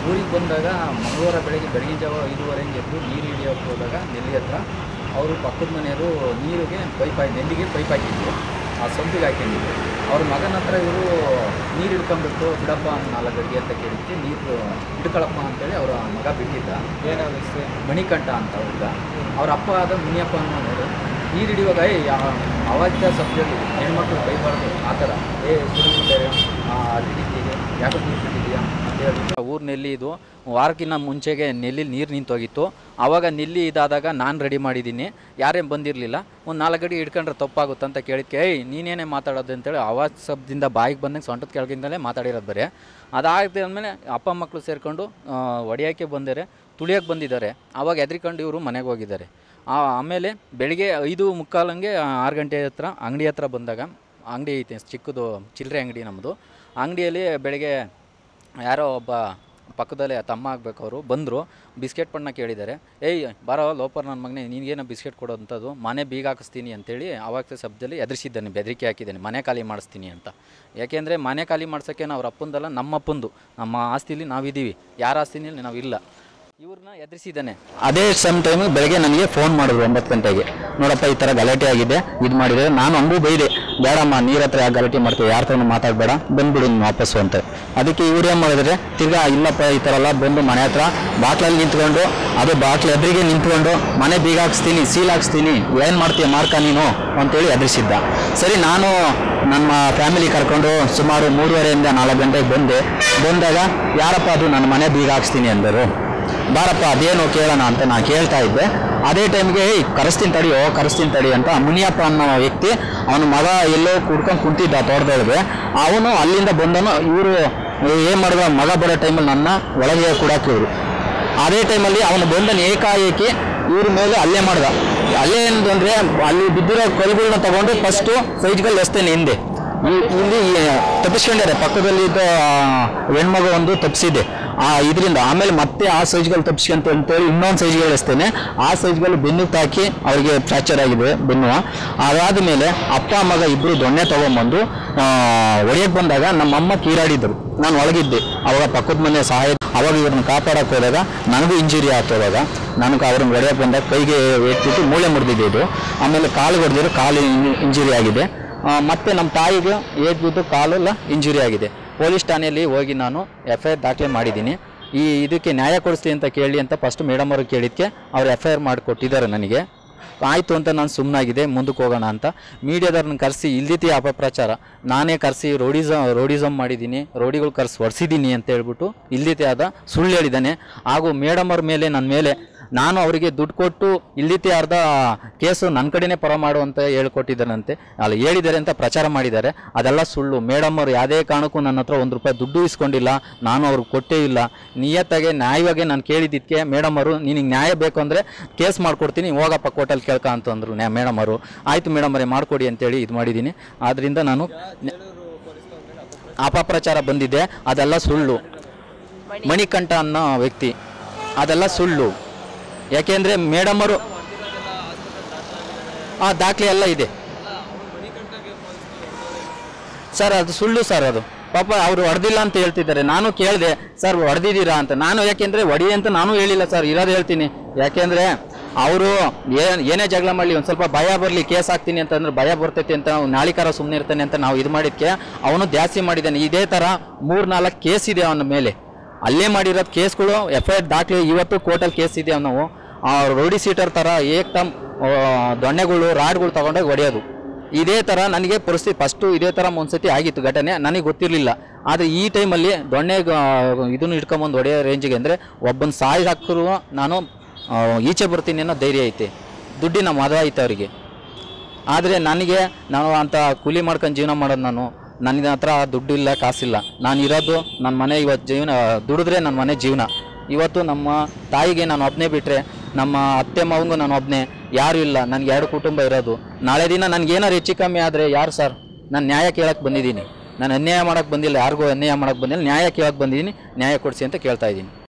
ಊರಿಗೆ ಬಂದಾಗ ಮಂಗಳವಾರ ಬೆಳಗ್ಗೆ ಬೆಳಗಿನ ಜಾವ ಐದೂವರೆ ಹಂಗೆ ಎದ್ದು ನೀರು ಹಿಡಿಯೋಕೆ ಹೋದಾಗ ನೆಲ್ಲಿ ಹತ್ರ ಅವರು ಪಕ್ಕದ ಮನೆಯವರು ನೀರಿಗೆ ಪೈಪ್ ಹಾಕಿ ನೆಲ್ಲಿಗೆ ಪೈಪ್ ಹಾಕಿದ್ರು ಆ ಸೊಂಪಿಗೆ ಹಾಕೊಂಡಿದ್ರು ಅವ್ರ ಮಗನ ಹತ್ರ ಇವರು ನೀರು ಹಿಡ್ಕೊಂಡ್ಬಿಟ್ಟು ಬಿಡಪ್ಪ ನಾಲ್ಕು ಗಡಿಗೆ ಅಂತ ಕೇಳಿದ್ಕೆ ನೀರು ಹಿಡ್ಕೊಳಪ್ಪ ಅಂತೇಳಿ ಅವರ ಮಗ ಬಿಟ್ಟಿದ್ದ ಏನಾದ್ರು ಹೆಸ್ರು? ಮಣಿಕಂಠ ಅಂತ ಹುಡುಗ ಅವ್ರ ಅಪ್ಪ ಆದ ಮುನಿಯಪ್ಪ ಅನ್ನೋರು ನೀರು ಹಿಡಿಯುವಾಗ ಏ ಅವಾಚ್ಯ ಸಬ್ಜೆಕ್ಟ್ ಹೆಣ್ಮಕ್ಳು ಬೈಬಾರ್ದು ಆ ಥರ ಏ ಸುರಿಬಿಟ್ಟರೆ ಅದು ಹಿಡಿತೀಗೆ ಯಾಕೆ ನೀರು ಬಿಟ್ಟಿದೆಯಾ ಅಂತ ಹೇಳ್ಬಿಟ್ಟು ಊರು ನೆಲ್ಲಿ ಇದು ವಾರಕ್ಕಿಂತ ಮುಂಚೆಗೆ ನೆಲ್ಲಿ ನೀರು ನಿಂತೋಗಿತ್ತು ಆವಾಗ ನೆಲ್ಲಿ ಇದಾದಾಗ ನಾನು ರೆಡಿ ಮಾಡಿದ್ದೀನಿ ಯಾರೇನು ಬಂದಿರಲಿಲ್ಲ ಒಂದು ನಾಲ್ಕು ಗಡಿ ಹಿಡ್ಕೊಂಡ್ರೆ ತಪ್ಪಾಗುತ್ತೆ ಅಂತ ಕೇಳಿದ್ಕೆ ಏಯ್ ನೀನೇನೇ ಮಾತಾಡೋದು ಅಂತೇಳಿ ಅವಾಜ್ ಶಬ್ದದಿಂದ ಬಾಯಿಗೆ ಬಂದಂಗೆ ಸೊಂಟದ ಕೆಳಗಿಂದಲೇ ಮಾತಾಡಿರೋದು ಬರೀ ಅದಾದ್ಮೇಲೆ ಅಪ್ಪ ಮಕ್ಕಳು ಸೇರಿಕೊಂಡು ಒಡೆಯೋಕ್ಕೆ ಬಂದರೆ ತುಳಿಯೋಕೆ ಬಂದಿದ್ದಾರೆ ಆವಾಗ ಎದ್ರಿಕೊಂಡು ಇವರು ಮನೆಗೆ ಹೋಗಿದ್ದಾರೆ ಆ- ಆಮೇಲೆ ಬೆಳಿಗ್ಗೆ ಐದು ಮುಕ್ಕಾಲಂಗೆ ಆರು ಗಂಟೆ ಹತ್ರ ಅಂಗಡಿ ಹತ್ರ ಬಂದಾಗ ಅಂಗಡಿ ಐತೆ ಚಿಕ್ಕದು ಚಿಲ್ಲರೆ ಅಂಗಡಿ ನಮ್ಮದು ಅಂಗಡಿಯಲ್ಲಿ ಬೆಳಿಗ್ಗೆ ಯಾರೋ ಒಬ್ಬ ಪಕ್ಕದಲ್ಲೇ ತಮ್ಮ ಆಗ್ಬೇಕು ಅವರು ಬಂದರು ಬಿಸ್ಕೆಟ್ ಪಣ್ಣ ಕೇಳಿದ್ದಾರೆ ಏಯ್ ಬಾರೋ ಲೋಪರ್ ನನ್ನ ಮಗನೇ ನಿನಗೇನೋ ಬಿಸ್ಕೆಟ್ ಕೊಡೋಂಥದ್ದು ಮನೆ ಬೀಗ ಹಾಕಿಸ್ತೀನಿ ಅಂತೇಳಿ ಆವಾಗ ಶಬ್ದದಲ್ಲಿ ಎದುರಿಸಿದ್ದಾನೆ ಬೆದರಿಕೆ ಹಾಕಿದ್ದಾನೆ ಮನೆ ಖಾಲಿ ಮಾಡಿಸ್ತೀನಿ ಅಂತ ಯಾಕೆಂದರೆ ಮನೆ ಖಾಲಿ ಮಾಡ್ಸೋಕ್ಕೆ ಅವ್ರ ಅಪ್ಪಂದಲ್ಲ ನಮ್ಮ ಅಪ್ಪಂದು ನಮ್ಮ ಆಸ್ತಿಲಿ ನಾವಿದ್ದೀವಿ ಯಾರ ಆಸ್ತಿನಲ್ಲಿ ನಾವಿಲ್ಲ ಇವ್ರನ್ನ ಎದುರಿಸಿದ್ದಾನೆ ಅದೇ ಸಮ್ ಟೈಮ್ ಬೆಳಗ್ಗೆ ನನಗೆ ಫೋನ್ ಮಾಡಿದ್ರು ಒಂಬತ್ತು ಗಂಟೆಗೆ ನೋಡಪ್ಪ ಈ ಥರ ಗಲಾಟೆ ಆಗಿದೆ ಇದು ಮಾಡಿದ್ರೆ ನಾನು ಹಂಗೂ ಬೈದೆ ಬೇಡಮ್ಮ ನೀರ ಹತ್ರ ಯಾಕೆ ಗಲಾಟೆ ಮಾಡ್ತೀವಿ ಯಾರ ಹತ್ರನೂ ಮಾತಾಡಬೇಡ ಬಂದ್ಬಿಡು ನೀನು ವಾಪಸ್ಸು ಅಂತ ಅದಕ್ಕೆ ಇವ್ರು ಏನು ಮಾಡಿದ್ರೆ ತಿರ್ಗಾ ಇಲ್ಲಪ್ಪ ಈ ಥರ ಎಲ್ಲ ಬಂದು ಮನೆ ಹತ್ರ ಬಾಟ್ಲಲ್ಲಿ ನಿಂತ್ಕೊಂಡು ಅದು ಬಾಟ್ಲ್ ಎದುರಿಗೆ ನಿಂತ್ಕೊಂಡು ಮನೆ ಬೀಗ ಹಾಕ್ಸ್ತೀನಿ ಸೀಲ್ ಹಾಕ್ಸ್ತೀನಿ ಏನು ಮಾಡ್ತೀಯ ಮಾರ್ಕ ನೀನು ಅಂತೇಳಿ ಎದುರಿಸಿದ್ದ ಸರಿ ನಾನು ನಮ್ಮ ಫ್ಯಾಮಿಲಿ ಕರ್ಕೊಂಡು ಸುಮಾರು ಮೂರುವರೆಯಿಂದ ನಾಲ್ಕು ಗಂಟೆಗೆ ಬಂದೆ ಬಂದಾಗ ಯಾರಪ್ಪ ಅದು ನನ್ನ ಮನೆ ಬೀಗ ಹಾಕ್ಸ್ತೀನಿ ಅಂದರು ಬಾರಪ್ಪ ಅದೇನು ಕೇಳೋಣ ಅಂತ ನಾನು ಕೇಳ್ತಾ ಇದ್ದೆ ಅದೇ ಟೈಮ್ಗೆ ಏಯ್ ಕರೆಸ್ತೀನಿ ತಡಿಯೋ ಕರೆಸ್ತೀನಿ ತಡಿ ಅಂತ ಮುನಿಯಪ್ಪ ಅನ್ನೋ ವ್ಯಕ್ತಿ ಅವನ ಮಗ ಎಲ್ಲೋ ಕುಡ್ಕೊಂಡು ಕುಂತಿದ್ದ ತೋಟದೊಳಗೆ ಅವನು ಅಲ್ಲಿಂದ ಬಂದನು ಇವರು ಏನು ಮಾಡಿದ ಮಗ ಬರೋ ಟೈಮಲ್ಲಿ ನನ್ನ ಒಳಗೆ ಕೂಡಕ್ಕೆ ಇವರು ಅದೇ ಟೈಮಲ್ಲಿ ಅವನು ಬಂದನು ಏಕಾಏಕಿ ಇವ್ರ ಮೇಲೆ ಹಲ್ಲೆ ಮಾಡ್ದ ಹಲ್ಲೆ ಏನಂದ್ರೆ ಅಲ್ಲಿ ಬಿದ್ದಿರೋ ಕೈಗಳನ್ನ ತಗೊಂಡು ಫಸ್ಟು ಸೈಜ್ಗಳು ಎಸ್ತೇನೆ ಹಿಂದೆ ಈ- ಇಲ್ಲಿ ತಪ್ಪಿಸ್ಕೊಂಡಾರೆ ಪಕ್ಕದಲ್ಲಿ ಇದ್ದ ಆ, ಹೆಣ್ಮಗು ಒಂದು ತಪ್ಪಿಸಿದೆ ಆ ಇದರಿಂದ ಆಮೇಲೆ ಮತ್ತೆ ಆ ಸೈಜ್ಗಳು ತಪ್ಪಿಸ್ಕೊಂತ ಅಂತೇಳಿ ಇನ್ನೊಂದು ಸೈಜ್ಗಳು ಎಸ್ತೇನೆ ಆ ಸೈಜ್ಗಳು ಬೆನ್ನಿಗೆ ತಾಕಿ ಅವರಿಗೆ ಫ್ರ್ಯಾಕ್ಚರ್ ಆಗಿದೆ ಬೆನ್ನು ಅದಾದ ಮೇಲೆ ಅಪ್ಪ ಮಗ ಇಬ್ಬರು ದೊಣ್ಣೆ ತಗೊಂಬಂದು ಒಡೆಯಕ್ಕೆ ಬಂದಾಗ ನಮ್ಮಮ್ಮ ಕೀರಾಡಿದ್ರು ನಾನು ಒಳಗಿದ್ದೆ ಅವಾಗ ಪಕ್ಕದ ಮನೆ ಸಹಾಯ ಅವಾಗ ಇವ್ರನ್ನ ಕಾಪಾಡಕ್ಕೆ ಹೋದಾಗ ನನಗೂ ಇಂಜುರಿ ಆಗ್ತದಾಗ ನನಗೆ ಅವ್ರನ್ನ ಹೊಡೆಯಕ್ಕೆ ಬಂದಾಗ ಕೈಗೆ ಏಟ್ಬಿಟ್ಟು ಮೂಳೆ ಮುರಿದಿದೆ ಇದು ಆಮೇಲೆ ಕಾಲು ಹೊಡೆದಿರೋ ಕಾಲು ಇಂಜುರಿ ಆಗಿದೆ ಆ, ಮತ್ತೆ ನಮ್ಮ ತಾಯಿಗೆ ಏಟ್ ಬಿದ್ದು ಕಾಲೆಲ್ಲ ಇಂಜುರಿ ಆಗಿದೆ ಪೊಲೀಸ್ ಠಾಣೆಯಲ್ಲಿ ಹೋಗಿ ನಾನು ಎಫ್ ಐ ಆರ್ ದಾಖಲೆ ಮಾಡಿದ್ದೀನಿ ಈ ಇದಕ್ಕೆ ನ್ಯಾಯ ಕೊಡಿಸ್ತೀನಿ ಅಂತ ಕೇಳಿ ಅಂತ ಫಸ್ಟ್ ಮೇಡಮ್ ಅವ್ರಿಗೆ ಕೇಳಿದ್ಕೆ ಅವ್ರು ಎಫ್ ಐ ಆರ್ ಮಾಡಿಕೊಟ್ಟಿದ್ದಾರೆ ನನಗೆ ಆಯಿತು ಅಂತ ನಾನು ಸುಮ್ಮನಾಗಿದೆ ಮುಂದಕ್ಕೆ ಹೋಗೋಣ ಅಂತ ಮೀಡಿಯಾದವ್ರನ್ನ ಕರೆಸಿ ಇಲ್ದಿತಿ ಅಪಪ್ರಚಾರ ನಾನೇ ಕರೆಸಿ ರೋಡಿಸಮ್ ರೋಡಿಸಮ್ ಮಾಡಿದ್ದೀನಿ ರೋಡಿಗಳು ಕರೆಸಿ ಹೊಡ್ಸಿದ್ದೀನಿ ಅಂತ ಹೇಳ್ಬಿಟ್ಟು ಇಲ್ದಿತಿ ಆದ ಸುಳ್ಳು ಹೇಳಿದ್ದಾನೆ ಹಾಗೂ ಮೇಡಮ್ ಅವ್ರ ಮೇಲೆ ನನ್ನ ಮೇಲೆ ನಾನು ಅವರಿಗೆ ದುಡ್ಡು ಕೊಟ್ಟು ಇಲ್ಲಿತಿ ಅರ್ಧ ಕೇಸು ನನ್ನ ಕಡೆನೇ ಪರ ಮಾಡು ಅಂತ ಹೇಳ್ಕೊಟ್ಟಿದ್ದಾರಂತೆ ಅಲ್ಲಿ ಹೇಳಿದ್ದಾರೆ ಅಂತ ಪ್ರಚಾರ ಮಾಡಿದ್ದಾರೆ ಅದೆಲ್ಲ ಸುಳ್ಳು ಮೇಡಮ್ ಅವ್ರು ಯಾವುದೇ ಕಾರಣಕ್ಕೂ ನನ್ನ ಹತ್ರ ಒಂದು ರೂಪಾಯಿ ದುಡ್ಡು ಇಸ್ಕೊಂಡಿಲ್ಲ ನಾನು ಅವ್ರಿಗೆ ಕೊಟ್ಟೇ ಇಲ್ಲ ನಿಯತ್ತಾಗೆ ನ್ಯಾಯವಾಗಿ ನಾನು ಕೇಳಿದ್ದಕ್ಕೆ ಮೇಡಮ್ ಅವರು ನಿನಗೆ ನ್ಯಾಯ ಬೇಕು ಅಂದರೆ ಕೇಸ್ ಮಾಡ್ಕೊಡ್ತೀನಿ ಹೋಗಪ್ಪ ಕೋರ್ಟಲ್ಲಿ ಕೇಳ್ಕ ಅಂತಂದರು ನ್ಯಾ ಮೇಡಮ್ ಅವರು ಆಯಿತು ಮೇಡಮ್ ಅವರೇ ಮಾಡಿಕೊಡಿ ಅಂತೇಳಿ ಇದು ಮಾಡಿದ್ದೀನಿ ಆದ್ದರಿಂದ ನಾನು ಅಪಪ್ರಚಾರ ಬಂದಿದೆ ಅದೆಲ್ಲ ಸುಳ್ಳು ಮಣಿಕಂಠ ಅನ್ನೋ ವ್ಯಕ್ತಿ ಅದೆಲ್ಲ ಸುಳ್ಳು ಯಾಕೆಂದರೆ ಮೇಡಮ್ ಅವರು ಆ ದಾಖಲೆ ಎಲ್ಲ ಇದೆ ಸರ್ ಅದು ಸುಳ್ಳು ಸರ್ ಅದು ಪಾಪ ಅವರು ಹೊಡೆದಿಲ್ಲ ಅಂತ ಹೇಳ್ತಿದ್ದಾರೆ ನಾನು ಕೇಳಿದೆ ಸರ್ ಹೊಡೆದಿದ್ದೀರಾ ಅಂತ ನಾನು ಯಾಕೆಂದ್ರೆ ಹೊಡಿ ಅಂತ ನಾನು ಹೇಳಿಲ್ಲ ಸರ್ ಇರೋದು ಹೇಳ್ತೀನಿ ಯಾಕೆಂದ್ರೆ ಅವರು ಏನ್ ಏನೇ ಜಗಳ ಮಾಡಲಿ ಒಂದು ಸ್ವಲ್ಪ ಭಯ ಬರಲಿ ಕೇಸ್ ಹಾಕ್ತೀನಿ ಅಂತಂದ್ರೆ ಭಯ ಬರ್ತೈತಿ ಅಂತ ಅವ್ನು ನಾಳಿಕಾರ ಸುಮ್ಮನೆ ಇರ್ತಾನೆ ಅಂತ ನಾವು ಇದು ಮಾಡಿದ್ಕೆ ಅವನು ಜಾಸ್ತಿ ಮಾಡಿದ್ದಾನೆ ಇದೇ ಥರ ಮೂರು ನಾಲ್ಕು ಕೇಸ್ ಇದೆ ಅವನ ಮೇಲೆ ಅಲ್ಲೇ ಮಾಡಿರೋದು ಕೇಸ್ಗಳು ಎಫ್ ಐ ಆರ್ ದಾಖಲೆ ಇವತ್ತು ಕೋರ್ಟಲ್ಲಿ ಕೇಸ್ ಇದೆ ನಾವು ಆ ರೌಡಿ ಸೀಟರ್ ಥರ ಏಕ್ ತಮ್ ಆ, ದೊಣ್ಣೆಗಳು ರಾಡ್ಗಳು ತಗೊಂಡೋಗಿ ಹೊಡೆಯೋದು ಇದೇ ಥರ ನನಗೆ ಪರಿಸ್ಥಿತಿ ಫಸ್ಟು ಇದೇ ಥರ ಒಂದ್ಸತಿ ಆಗಿತ್ತು ಘಟನೆ ನನಗೆ ಗೊತ್ತಿರಲಿಲ್ಲ ಆದರೆ ಈ ಟೈಮಲ್ಲಿ ದೊಣ್ಣೆ ಇದನ್ನು ಇಟ್ಕೊಂಬಂದು ಹೊಡೆಯೋ ರೇಂಜಿಗೆ ಅಂದರೆ ಒಬ್ಬನ ಸಾಯಿ ಹಾಕಿರು ನಾನು ಆ, ಈಚೆ ಬರ್ತೀನಿ ಅನ್ನೋ ಧೈರ್ಯ ಐತೆ ದುಡ್ಡಿನ ಮದ ಐತೆ ಅವರಿಗೆ ಆದರೆ ನನಗೆ ನಾನು ಅಂತ ಕೂಲಿ ಮಾಡ್ಕೊಂಡು ಜೀವನ ಮಾಡೋದು ನಾನು ನನ್ನ ಹತ್ರ ದುಡ್ಡು ಇಲ್ಲ ಕಾಸಿಲ್ಲ ನಾನು ಇರೋದು ನನ್ನ ಮನೆ ಇವತ್ತು ಜೀವನ ದುಡಿದ್ರೆ ನನ್ನ ಮನೆ ಜೀವನ ಇವತ್ತು ನಮ್ಮ ತಾಯಿಗೆ ನಾನು ಒಬ್ಬನೇ ಬಿಟ್ಟರೆ ನಮ್ಮ ಅತ್ತೆ ಮಾವಂಗೂ ನಾನು ಒಬ್ಬನೇ ಯಾರೂ ಇಲ್ಲ ನನಗೆ ಎರಡು ಕುಟುಂಬ ಇರೋದು ನಾಳೆ ದಿನ ನನಗೇನಾರು ಹೆಚ್ಚು ಕಮ್ಮಿ ಆದರೆ ಯಾರು ಸರ್ ನಾನು ನ್ಯಾಯ ಕೇಳಕ್ಕೆ ಬಂದಿದ್ದೀನಿ ನಾನು ಅನ್ಯಾಯ ಮಾಡೋಕ್ಕೆ ಬಂದಿಲ್ಲ ಯಾರಿಗೂ ಅನ್ಯಾಯ ಮಾಡೋಕ್ಕೆ ಬಂದಿಲ್ಲ ನ್ಯಾಯ ಕೇಳಕ್ಕೆ ಬಂದಿದ್ದೀನಿ ನ್ಯಾಯ ಕೊಡಿಸಿ ಅಂತ ಕೇಳ್ತಾ ಇದ್ದೀನಿ